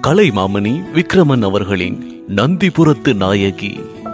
கலைமாமணி விக்ரமன் அவர்களின் நந்திபுரத்து நாயகி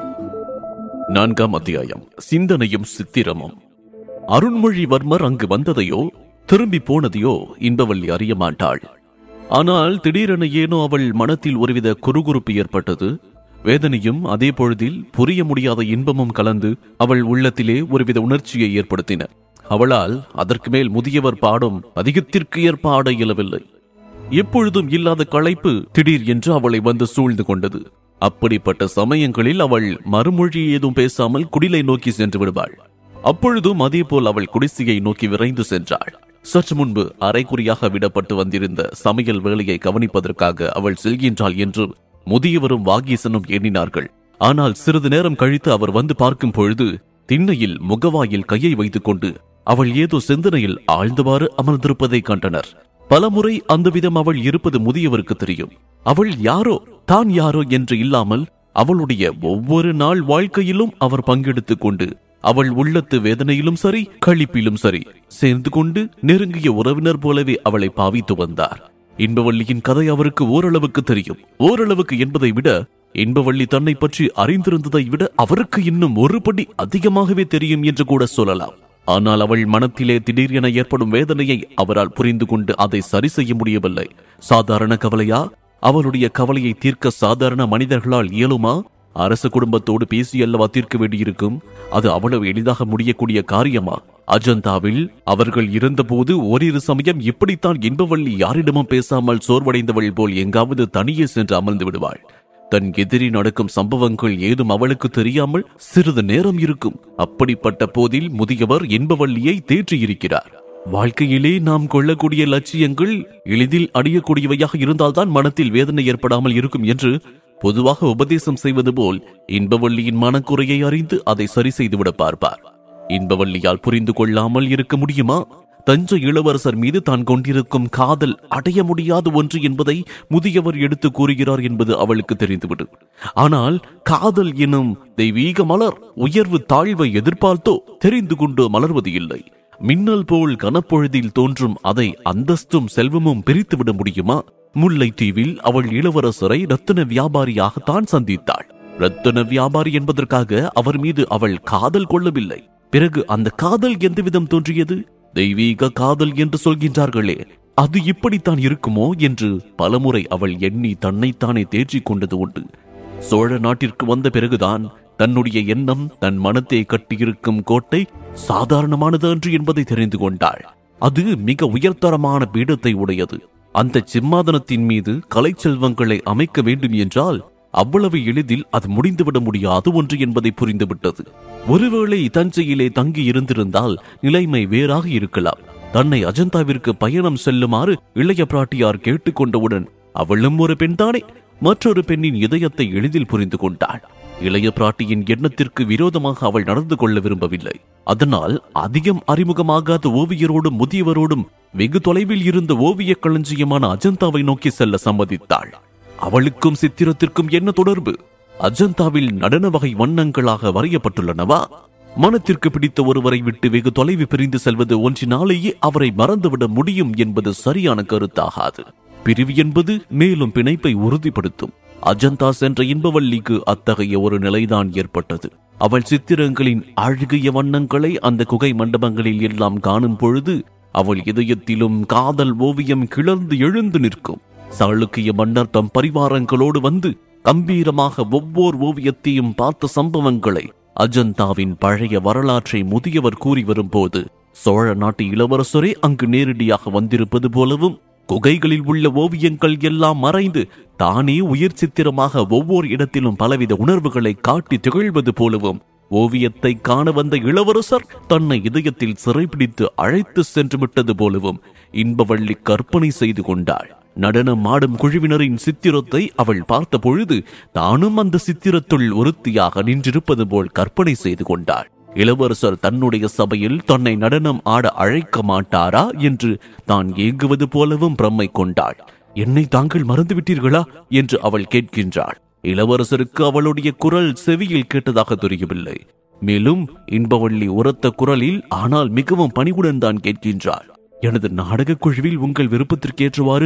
நான்காம் அத்தியாயம் சிந்தனையும் சித்திரமும் அருண்மொழிவர்மர் அங்கு வந்ததையோ திரும்பி போனதையோ இன்பவள்ளி அறிய மாட்டாள் ஆனால் திடீரென ஏனோ அவள் மனத்தில் ஒருவித குறுகுறுப்பு ஏற்பட்டது வேதனையும் அதே பொழுதில் புரிய முடியாத இன்பமும் கலந்து அவள் உள்ளத்திலே ஒருவித உணர்ச்சியை ஏற்படுத்தின அவளால் அதற்கு மேல் முதியவர் பாடும் அதிகத்திற்கு ஏற்ப ஆட இயலவில்லை எப்பொழுதும் இல்லாத களைப்பு திடீர் என்று அவளை வந்து சூழ்ந்து கொண்டது அப்படிப்பட்ட சமயங்களில் அவள் மறுமொழி ஏதும் பேசாமல் குடிலை நோக்கி சென்று விடுவாள் அப்பொழுதும் அதேபோல் அவள் குடிசையை நோக்கி விரைந்து சென்றாள் சற்று முன்பு அரைக்குறியாக விடப்பட்டு வந்திருந்த சமையல் வேலையை கவனிப்பதற்காக அவள் செல்கின்றாள் என்று முதியவரும் வாகீசனும் எண்ணினார்கள் ஆனால் சிறிது நேரம் கழித்து அவர் வந்து பார்க்கும் பொழுது திண்ணையில் முகவாயில் கையை வைத்துக் கொண்டு அவள் ஏதோ சிந்தனையில் ஆழ்ந்தவாறு அமர்ந்திருப்பதை கண்டனர் பலமுறை அந்த விதம் அவள் இருப்பது முதியவருக்கு தெரியும் அவள் யாரோ தான் யாரோ என்று இல்லாமல் அவளுடைய ஒவ்வொரு நாள் வாழ்க்கையிலும் அவர் பங்கெடுத்துக் கொண்டு அவள் உள்ளத்து வேதனையிலும் சரி களிப்பிலும் சரி சேர்ந்து கொண்டு நெருங்கிய உறவினர் போலவே அவளை பாவித்து வந்தார் இன்பவள்ளியின் கதை அவருக்கு ஓரளவுக்கு தெரியும் ஓரளவுக்கு என்பதை விட இன்பவள்ளி தன்னை பற்றி அறிந்திருந்ததை விட அவருக்கு இன்னும் ஒருபடி அதிகமாகவே தெரியும் என்று கூட சொல்லலாம் ஆனால் அவள் மனத்திலே திடீரென ஏற்படும் வேதனையை அவரால் புரிந்து கொண்டு அதை சரி செய்ய முடியவில்லை சாதாரண கவலையா அவளுடைய கவலையை தீர்க்க சாதாரண மனிதர்களால் இயலுமா அரச குடும்பத்தோடு பேசி அல்லவா தீர்க்க வேண்டியிருக்கும் அது அவ்வளவு எளிதாக முடியக்கூடிய காரியமா அஜந்தாவில் அவர்கள் இருந்தபோது ஓரிரு சமயம் இப்படித்தான் இன்பவள்ளி யாரிடமும் பேசாமல் சோர்வடைந்தவள் போல் எங்காவது தனியே சென்று அமர்ந்து விடுவாள் தன் எதிரி நடக்கும் சம்பவங்கள் ஏதும் அவளுக்கு தெரியாமல் சிறிது நேரம் இருக்கும் அப்படிப்பட்ட போதில் முதியவர் இன்பவள்ளியை தேற்றியிருக்கிறார் வாழ்க்கையிலே நாம் கொள்ளக்கூடிய லட்சியங்கள் எளிதில் அடையக்கூடியவையாக இருந்தால்தான் மனத்தில் வேதனை ஏற்படாமல் இருக்கும் என்று பொதுவாக உபதேசம் செய்வது போல் இன்பவள்ளியின் மனக்குறையை அறிந்து அதை சரி செய்துவிட பார்ப்பார் இன்பவள்ளியால் புரிந்து கொள்ளாமல் இருக்க முடியுமா தஞ்சை இளவரசர் மீது தான் கொண்டிருக்கும் காதல் அடைய முடியாத ஒன்று என்பதை முதியவர் எடுத்து கூறுகிறார் என்பது அவளுக்கு தெரிந்துவிடும் ஆனால் காதல் எனும் தெய்வீக மலர் உயர்வு தாழ்வை எதிர்பார்த்தோ தெரிந்து கொண்டு மலர்வது இல்லை மின்னல் போல் கனப்பொழுதில் தோன்றும் அதை அந்தஸ்தும் செல்வமும் பிரித்துவிட முடியுமா முல்லைத்தீவில் அவள் இளவரசரை ரத்தின வியாபாரியாகத்தான் சந்தித்தாள் ரத்தின வியாபாரி என்பதற்காக அவர் மீது அவள் காதல் கொள்ளவில்லை பிறகு அந்த காதல் எந்த விதம் தோன்றியது தெய்வீக காதல் என்று சொல்கின்றார்களே அது இப்படித்தான் இருக்குமோ என்று பலமுறை அவள் எண்ணி தன்னைத்தானே தேற்றிக் கொண்டது உண்டு சோழ நாட்டிற்கு வந்த பிறகுதான் தன்னுடைய எண்ணம் தன் மனத்தை கட்டியிருக்கும் கோட்டை சாதாரணமானது அன்று என்பதை தெரிந்து கொண்டாள் அது மிக உயர்தரமான பீடத்தை உடையது அந்த சிம்மாதனத்தின் மீது கலை செல்வங்களை அமைக்க வேண்டும் என்றால் அவ்வளவு எளிதில் அது முடிந்துவிட முடியாது ஒன்று என்பதை புரிந்துவிட்டது ஒருவேளை தஞ்சையிலே தங்கி இருந்திருந்தால் நிலைமை வேறாக இருக்கலாம் தன்னை அஜந்தாவிற்கு பயணம் செல்லுமாறு இளைய பிராட்டியார் கேட்டுக்கொண்டவுடன் அவளும் ஒரு பெண்தானே மற்றொரு பெண்ணின் இதயத்தை எளிதில் புரிந்து கொண்டாள் இளைய பிராட்டியின் எண்ணத்திற்கு விரோதமாக அவள் நடந்து கொள்ள விரும்பவில்லை அதனால் அதிகம் அறிமுகமாகாத ஓவியரோடும் முதியவரோடும் வெகு தொலைவில் இருந்த ஓவிய களஞ்சியமான அஜந்தாவை நோக்கி செல்ல சம்மதித்தாள் அவளுக்கும் சித்திரத்திற்கும் என்ன தொடர்பு அஜந்தாவில் நடன வகை வண்ணங்களாக வரையப்பட்டுள்ளனவா மனத்திற்கு பிடித்த ஒருவரை விட்டு வெகு தொலைவு பிரிந்து செல்வது ஒன்றினாலேயே அவரை மறந்துவிட முடியும் என்பது சரியான கருத்தாகாது பிரிவு என்பது மேலும் பிணைப்பை உறுதிப்படுத்தும் அஜந்தா சென்ற இன்பவல்லிக்கு அத்தகைய ஒரு நிலைதான் ஏற்பட்டது அவள் சித்திரங்களின் அழகிய வண்ணங்களை அந்த குகை மண்டபங்களில் எல்லாம் காணும் பொழுது அவள் இதயத்திலும் காதல் ஓவியம் கிளர்ந்து எழுந்து நிற்கும் சாளுக்கிய மன்னர் தம் பரிவாரங்களோடு வந்து கம்பீரமாக ஒவ்வொரு ஓவியத்தையும் பார்த்த சம்பவங்களை அஜந்தாவின் பழைய வரலாற்றை முதியவர் கூறி வரும்போது சோழ நாட்டு இளவரசரே அங்கு நேரடியாக வந்திருப்பது போலவும் குகைகளில் உள்ள ஓவியங்கள் எல்லாம் மறைந்து தானே உயிர் சித்திரமாக ஒவ்வொரு இடத்திலும் பலவித உணர்வுகளை காட்டி திகழ்வது போலவும் ஓவியத்தை காண வந்த இளவரசர் தன்னை இதயத்தில் சிறைபிடித்து அழைத்து சென்று விட்டது போலவும் இன்பவள்ளி கற்பனை செய்து கொண்டாள் நடனம் ஆடும் குழுவினரின் சித்திரத்தை அவள் பார்த்த பொழுது தானும் அந்த சித்திரத்துள் ஒருத்தியாக நின்றிருப்பது போல் கற்பனை செய்து கொண்டாள் இளவரசர் தன்னுடைய சபையில் தன்னை நடனம் ஆட அழைக்க மாட்டாரா என்று தான் ஏங்குவது போலவும் பிரம்மை கொண்டாள் என்னை தாங்கள் மறந்துவிட்டீர்களா என்று அவள் கேட்கின்றாள் இளவரசருக்கு அவளுடைய குரல் செவியில் கேட்டதாக தெரியவில்லை மேலும் இன்பவள்ளி உரத்த குரலில் ஆனால் மிகவும் பணிவுடன் தான் கேட்கின்றாள் எனது நாடகக் குழுவில் உங்கள் விருப்பத்திற்கேற்றவாறு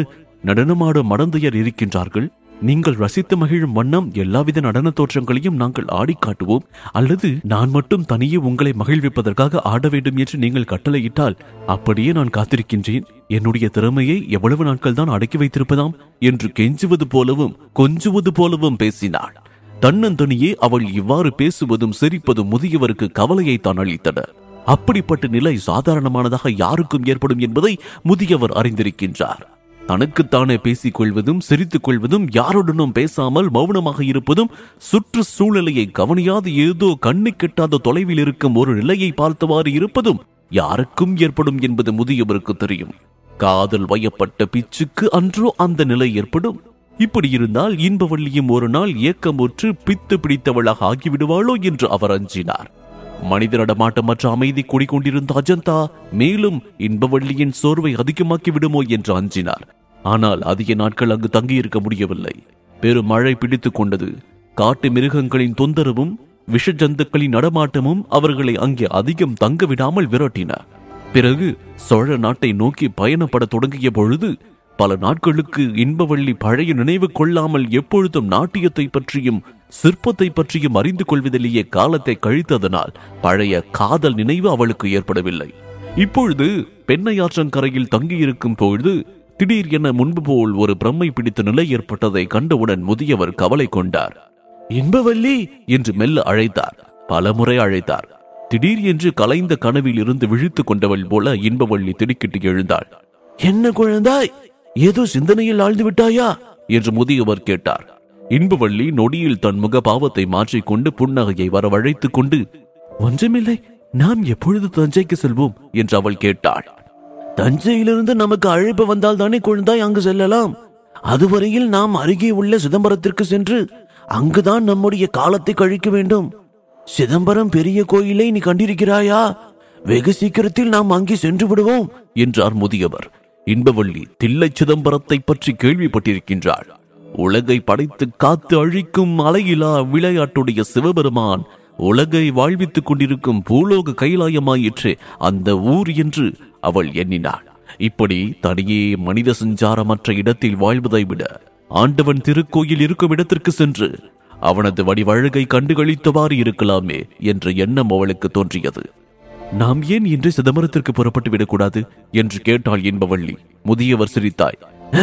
நடனமாடும் மடந்தையர் இருக்கின்றார்கள் நீங்கள் ரசித்து மகிழும் வண்ணம் எல்லாவித நடன தோற்றங்களையும் நாங்கள் ஆடி காட்டுவோம் அல்லது நான் மட்டும் தனியே உங்களை மகிழ்விப்பதற்காக ஆட வேண்டும் என்று நீங்கள் கட்டளையிட்டால் அப்படியே நான் காத்திருக்கின்றேன் என்னுடைய திறமையை எவ்வளவு நாட்கள் தான் அடக்கி வைத்திருப்பதாம் என்று கெஞ்சுவது போலவும் கொஞ்சுவது போலவும் பேசினாள் தன்னந்தனியே அவள் இவ்வாறு பேசுவதும் சிரிப்பதும் முதியவருக்கு கவலையை தான் அளித்தன அப்படிப்பட்ட நிலை சாதாரணமானதாக யாருக்கும் ஏற்படும் என்பதை முதியவர் அறிந்திருக்கின்றார் தனக்குத்தானே பேசிக் கொள்வதும் சிரித்துக் கொள்வதும் யாருடனும் பேசாமல் மௌனமாக இருப்பதும் சுற்று சூழ்நிலையை கவனியாது ஏதோ கண்ணு கெட்டாத தொலைவில் இருக்கும் ஒரு நிலையை பார்த்தவாறு இருப்பதும் யாருக்கும் ஏற்படும் என்பது முதியவருக்கு தெரியும் காதல் வயப்பட்ட பிச்சுக்கு அன்றோ அந்த நிலை ஏற்படும் இப்படி இருந்தால் இன்பவள்ளியும் ஒரு நாள் ஏக்கமுற்று பித்து பிடித்தவளாக ஆகிவிடுவாளோ என்று அவர் அஞ்சினார் மனித நடமாட்டமற்ற அமைதி குடிக்கொண்டிருந்த அஜந்தா மேலும் இன்பவள்ளியின் சோர்வை அதிகமாக்கி விடுமோ என்று அஞ்சினார் ஆனால் அதிக நாட்கள் அங்கு தங்கியிருக்க முடியவில்லை பெரும் மழை பிடித்துக் கொண்டது காட்டு மிருகங்களின் தொந்தரவும் விஷஜந்துக்களின் நடமாட்டமும் அவர்களை அங்கே அதிகம் தங்க விடாமல் விரட்டின பிறகு சோழ நாட்டை நோக்கி பயணப்பட தொடங்கிய பொழுது பல நாட்களுக்கு இன்பவள்ளி பழைய நினைவு கொள்ளாமல் எப்பொழுதும் நாட்டியத்தை பற்றியும் சிற்பத்தை பற்றியும் அறிந்து கொள்வதிலேயே காலத்தை கழித்ததனால் பழைய காதல் நினைவு அவளுக்கு ஏற்படவில்லை இப்பொழுது பெண்ணையாற்றங்கரையில் தங்கியிருக்கும் பொழுது திடீர் என முன்பு போல் ஒரு பிரம்மை பிடித்த நிலை ஏற்பட்டதை கண்டவுடன் முதியவர் கவலை கொண்டார் இன்பவல்லி என்று மெல்ல அழைத்தார் பலமுறை அழைத்தார் திடீர் என்று கலைந்த கனவில் இருந்து விழித்துக் கொண்டவள் போல இன்பவள்ளி திடுக்கிட்டு எழுந்தாள் என்ன குழந்தாய் ஏதோ சிந்தனையில் ஆழ்ந்து விட்டாயா என்று முதியவர் கேட்டார் இன்பவள்ளி நொடியில் தன் முக பாவத்தை மாற்றிக்கொண்டு புன்னகையை வரவழைத்துக் கொண்டு ஒன்றுமில்லை நாம் எப்பொழுது தஞ்சைக்கு செல்வோம் என்று அவள் கேட்டாள் தஞ்சையிலிருந்து நமக்கு அழைப்பு வந்தால் தானே குழந்தாய் அங்கு செல்லலாம் அதுவரையில் நாம் அருகே உள்ள சிதம்பரத்திற்கு சென்று அங்குதான் நம்முடைய காலத்தை கழிக்க வேண்டும் சிதம்பரம் பெரிய கோயிலை நீ கண்டிருக்கிறாயா வெகு சீக்கிரத்தில் நாம் அங்கே சென்று விடுவோம் என்றார் முதியவர் இன்பவள்ளி தில்லை சிதம்பரத்தை பற்றி கேள்விப்பட்டிருக்கின்றாள் உலகை படைத்து காத்து அழிக்கும் அலையிலா விளையாட்டுடைய சிவபெருமான் உலகை வாழ்வித்துக் கொண்டிருக்கும் பூலோக கைலாயமாயிற்று அந்த ஊர் என்று அவள் எண்ணினாள் இப்படி தனியே மனித சஞ்சாரமற்ற இடத்தில் வாழ்வதை விட ஆண்டவன் திருக்கோயில் இருக்கும் இடத்திற்கு சென்று அவனது வடிவழகை கண்டுகளித்தவாறு இருக்கலாமே என்ற எண்ணம் அவளுக்கு தோன்றியது நாம் ஏன் இன்று சிதம்பரத்திற்கு புறப்பட்டு விடக்கூடாது என்று கேட்டாள் என்பவள்ளி முதியவர் சிரித்தாய்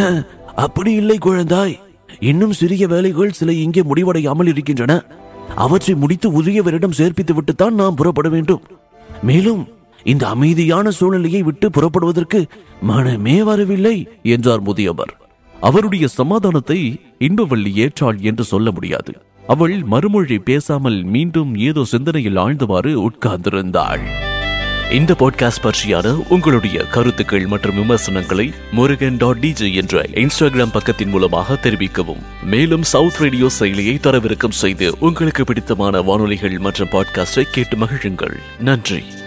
அப்படி இல்லை குழந்தாய் இன்னும் சிறிய வேலைகள் சில இங்கே முடிவடையாமல் இருக்கின்றன அவற்றை முடித்து உரியவரிடம் சேர்ப்பித்து விட்டுத்தான் நாம் புறப்பட வேண்டும் மேலும் இந்த அமைதியான சூழ்நிலையை விட்டு புறப்படுவதற்கு மனமே வரவில்லை என்றார் முதியவர் அவருடைய சமாதானத்தை இன்பவள்ளி ஏற்றாள் என்று சொல்ல முடியாது அவள் மறுமொழி பேசாமல் மீண்டும் ஏதோ சிந்தனையில் ஆழ்ந்தவாறு உட்கார்ந்திருந்தாள் இந்த பாட்காஸ்ட் பற்றியான உங்களுடைய கருத்துக்கள் மற்றும் விமர்சனங்களை முருகன் டாட் டிஜே என்ற இன்ஸ்டாகிராம் பக்கத்தின் மூலமாக தெரிவிக்கவும் மேலும் சவுத் ரேடியோ செயலியை தரவிறக்கம் செய்து உங்களுக்கு பிடித்தமான வானொலிகள் மற்றும் பாட்காஸ்டை கேட்டு மகிழுங்கள் நன்றி